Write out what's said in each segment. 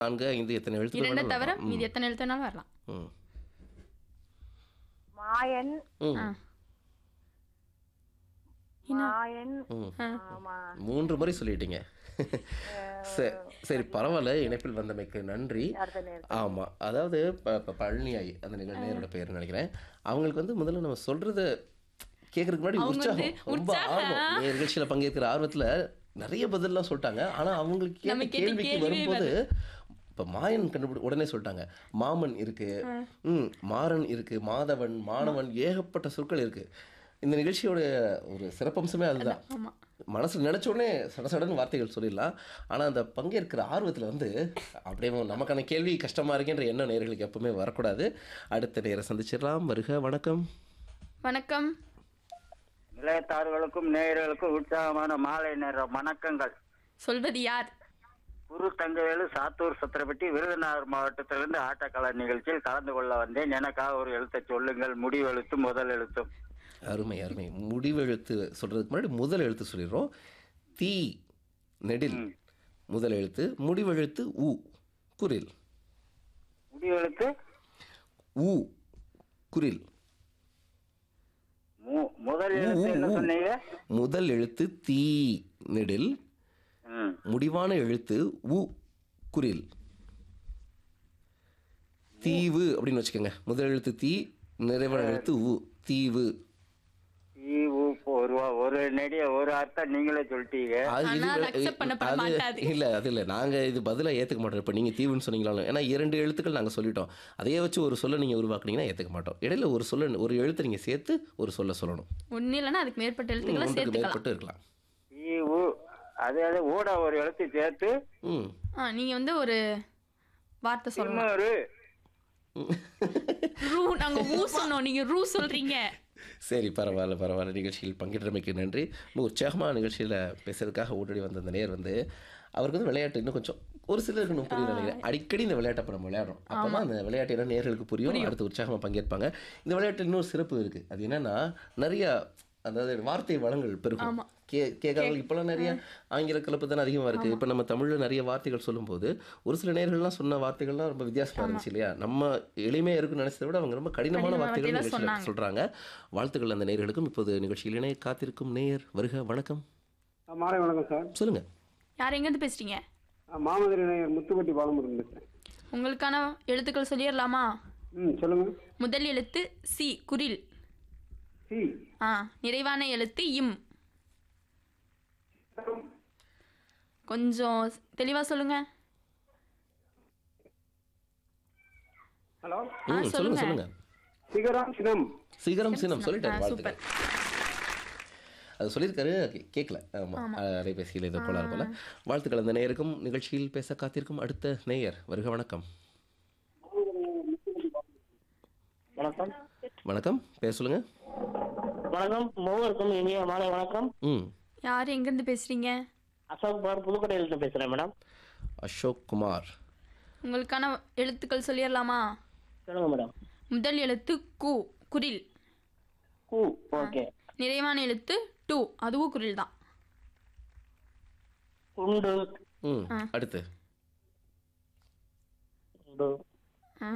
நான்கு ஐந்து எத்தனை எழுத்துக்கள் இரண்டை வேணாலும் தவிர வரலாம். மீதி எத்தனை எழுத்து வேணாலும் வரலாம் ம். மாயன் ம். ஆ. மாயன் ம். ஆமா மூன்று முறை சொல்லிட்டீங்க சரி சரி பரவாயில்ல இணைப்பில் வந்தமைக்கு நன்றி அடுத்த நேரம் ஆமா அதாவது ப- ப- பழனியாய் அந்த நிகழ் நேரோட பேர் நினைக்கிறேன் அவங்களுக்கு வந்து முதல்ல நம்ம சொல்றது கேட்கறதுக்கு முன்னாடி அவங்க வந்து உற்சாகம் ரொம்ப உற்சாகம். ஆர்வம் நேர் நிகழ்ச்சியில பங்கேற்கிற ஆர்வத்துல நிறைய பதில்லாம் சொல்லிட்டாங்க ஆனா அவங்களுக்கு கேட்ட நம்ம கேட்ட கேள்விக்கு கேள்வியே வரும்போது இப்ப மாயன் கண்டுபிடி உடனே சொல்லிட்டாங்க மாமன் இருக்கு ம் மாறன் இருக்கு மாதவன் மாணவன் ஏகப்பட்ட சொற்கள் இருக்கு இந்த நிகழ்ச்சியோட ஒரு சிறப்பம்சமே அதுதான் ஆமா மனசுல நினைச்ச உடனே சடசடன்னு வார்த்தைகள் சொல்லிடலாம் ஆனா அந்த பங்கேற்கிற ஆர்வத்துல வந்து அப்படியே நமக்கான கேள்வி கஷ்டமா இருக்குன்ற எண்ணம் நேர்களுக்கு எப்பவுமே வரக்கூடாது அடுத்த நேரம் சந்திச்சிடலாம் வருக வணக்கம் வணக்கம் நிலையத்தார்களுக்கும் நேயர்களுக்கும் உற்சாகமான மாலை நேர வணக்கங்கள் சொல்வது யார் குரு தங்கவேலு சாத்தூர் சத்திரப்பட்டி விருதுநகர் மாவட்டத்திலிருந்து ஆட்டக்கலை நிகழ்ச்சியில் கலந்து கொள்ள வந்தேன் எனக்காக ஒரு எழுத்தை சொல்லுங்கள் முடிவெழுத்தும் முதல் எழுத்தும் அருமை அருமை முடிவெழுத்து சொல்றதுக்கு முன்னாடி முதல் எழுத்து சொல்லிடுறோம் தீ நெடில் முதல் எழுத்து முடிவெழுத்து உ குரில் முடிவெழுத்து உ குரில் மு- முதல் எழுத்து என்ன சொன்னீங்க முதல் எழுத்து தீ நெடில் ம். முடிவான எழுத்து உ குரில் தீவு அப்படின்னு வச்சுக்கோங்க முதல் எழுத்து தீ நிறைவான எழுத்து உ தீவு ஈ, ஊ, போ, ஒரு வா- ஒரு நெடிய ஒரு அர்த்தம் நீங்களே சொல்லிட்டீங்க அது ஆனா இது அது accept பண்ணப்பட அது மாட்டாது. இல்ல அது இல்ல நாங்க இது பதிலா ஏத்துக்க மாட்டோம் இப்ப நீங்க தீவுன்னு சொன்னீங்களாலும் ஏன்னா இரண்டு எழுத்துக்கள் நாங்க சொல்லிட்டோம் அதையே வச்சு ஒரு சொல்ல நீங்க உருவாக்குனீங்கன்னா ஏத்துக்க மாட்டோம் இடையில ஒரு சொல்ல ஒரு எழுத்தை நீங்க சேர்த்து ஒரு சொல்ல சொல்லணும் ஒன்னு இல்லைன்னா அதுக்கு மேற்பட்ட எழுத்துக்களை ஒன்றுக்கு சேர்த்துக்கலாம் மேற்பட்டு இருக்கலாம் ஈ, ஊ, அது அது ஊட ஒரு எழுத்து சேர்த்து ம் ஆ நீங்க வந்து ஒரு வார்த்தை சொல்லணும் இன்னொரு ரூ நாங்க ஊ சொன்னோம் நீங்க ரூ சொல்றீங்க சரி பரவாயில்ல பரவாயில்ல நிகழ்ச்சியில் பங்கேற்றமைக்கு நன்றி ரொம்ப உற்சாகமாக நிகழ்ச்சியில் பேசுறதுக்காக ஓடடி வந்த அந்த நேர் வந்து அவருக்கு வந்து விளையாட்டு இன்னும் கொஞ்சம் ஒரு சிலருக்கு இன்னும் புரியும் நினைக்கிறேன் அடிக்கடி இந்த விளையாட்டை அப்போ நம்ம விளையாடுறோம் அப்போ தான் அந்த விளையாட்டு என்ன நேர்களுக்கு புரியும் அடுத்து உற்சாகமாக பங்கேற்பாங்க இந்த விளையாட்டில் இன்னொரு சிறப்பு இருக்குது அது என்னன்னா நிறைய அதாவது வார்த்தை வளங்கள் பெருகும் கே கேட்காதவங்க இப்போலாம் நிறைய ஆங்கில கலப்பு தானே அதிகமாக இருக்குது இப்போ நம்ம தமிழில் நிறைய வார்த்தைகள் சொல்லும்போது ஒரு சில நேர்கள்லாம் சொன்ன வார்த்தைகள்லாம் ரொம்ப வித்தியாசமாக இருந்துச்சு இல்லையா நம்ம எளிமையாக இருக்குன்னு நினைச்சதை விட அவங்க ரொம்ப கடினமான கடினமான வார்த்தைகள் வார்த்தைகளை நிகழ்ச்சியில் சொன்னாங்க. சொல்றாங்க வாழ்த்துக்கள் அந்த நேயர்களுக்கும் இப்போது நிகழ்ச்சியில் இணைய காத்திருக்கும் நேயர் வருக வணக்கம் ஆ, மாலை வணக்கம் சார் சொல்லுங்க யார் எங்கேருந்து பேசுறீங்க ஆ, மாமதுரை நேயர் முத்துப்பட்டி பாலமுருகன் பேசுகிறேன் உங்களுக்கான எழுத்துக்கள் சொல்லிடலாமா ம் சொல்லுங்க முதல் எழுத்து சி குரில் சி ஆ நிறைவான எழுத்து இம் கொஞ்சம் தெளிவா சொல்லுங்க ஹலோ ஆ, ம் சொல்லுங்க சொல்லுங்க. சொல்லுங்க சிகரம் சினம் சிகரம் சினம் சொல்லிட்டாரு ஆ, வாழ்த்துக்கள் அது சொல்லியிருக்காரு கே- கேட்கல ஆமாம் அலைபேசியில் இது போல போல வாழ்த்துக்கள் அந்த நேயருக்கும் நிகழ்ச்சியில் பேச காத்திருக்கும் அடுத்த நேயர் வருக வணக்கம் வணக்கம் வணக்கம் பேச சொல்லுங்க வணக்கம் மூவருக்கும் இனிய மாலை வணக்கம் ம் யார் எங்கேருந்து பேசுறீங்க அசோக் பார் புதுக்கோட்டையிலிருந்து பேசுறேன் மேடம் அசோக் குமார் உங்களுக்கான எழுத்துக்கள் சொல்லிடலாமா சொல்லுங்க மேடம் முதல் எழுத்து கு குரில் கூ ஓகே நிறைவான எழுத்து டூ அதுவும் குரில் தான் குண்டு ம் அடுத்து குண்டு ஆ.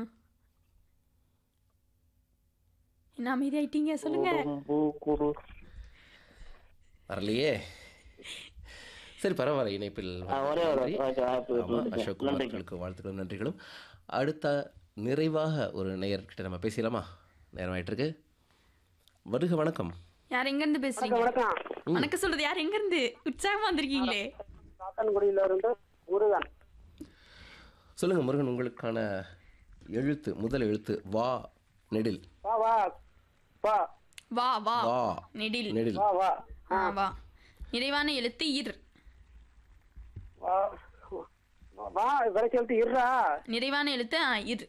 என்ன அமைதியாயிட்டீங்க சொல்லுங்க பூ குரு வரலையே சரி பரவாயில்ல இணைப்பில் ஆ, ஒரே ஒரு நன்றி. ஓகே, வாய்ப்பு ஆமா, கொடுத்ததுக்கு. அசோக் குமார்களுக்கு வாழ்த்துக்களும் நன்றிகளும் அடுத்த நிறைவாக ஒரு நேயர்கிட்ட நம்ம பேசலாமா நேரம் ஆயிட்டு இருக்கு வருக வணக்கம் யார் எங்கேருந்து பேசுறீங்க வணக்கம் வணக்கம் சொல்றது யார் எங்கேருந்து உற்சாகமா வந்திருக்கீங்களே சாத்தன்குடியில இருந்து முருகன் சொல்லுங்க முருகன் உங்களுக்கான எழுத்து முதல் எழுத்து வா நெடில் வா வா வா வா வா வா நெடில் நெடில் வா வா ஆ வா நிறைவான எழுத்து இர் வா வா வரை சொல்லிட்டு இருடா நிறைவான எழுத்து ஆ, இர்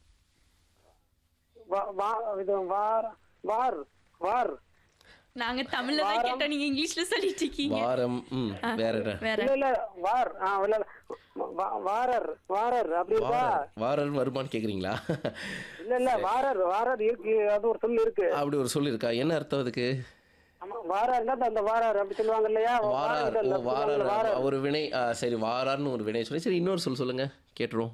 வா வா இது வார் வார் வார் நாங்க தமிழ்ல தான் கேட்டோம் நீங்க இங்கிலீஷ்ல சொல்லிட்டு இருக்கீங்க வாரம் ம் வேற என்ன வேற இல்ல இல்ல வார் ஆ இல்ல இல்ல வா- வாரர் வாரர் அப்படி இருக்கா வாரர் வாரர் வருமான்னு கேக்குறீங்களா இல்ல இல்ல வாரர் வாரர் இருக்கு அது ஒரு சொல் இருக்கு அப்படி ஒரு சொல்லி இருக்கா என்ன அர்த்தம் அதுக்கு ஆமா வாராருன்னா அந்த வாரார் அப்படி சொல்லுவாங்க இல்லையா வாரார் வாரார் ஓ இல்ல, வாரார் வாரார் ஒரு வினை ஆ, சரி வாரார்னு ஒரு வினை சொல்லி சரி இன்னொரு சொல் சொல்லுங்க கேட்டுருவோம்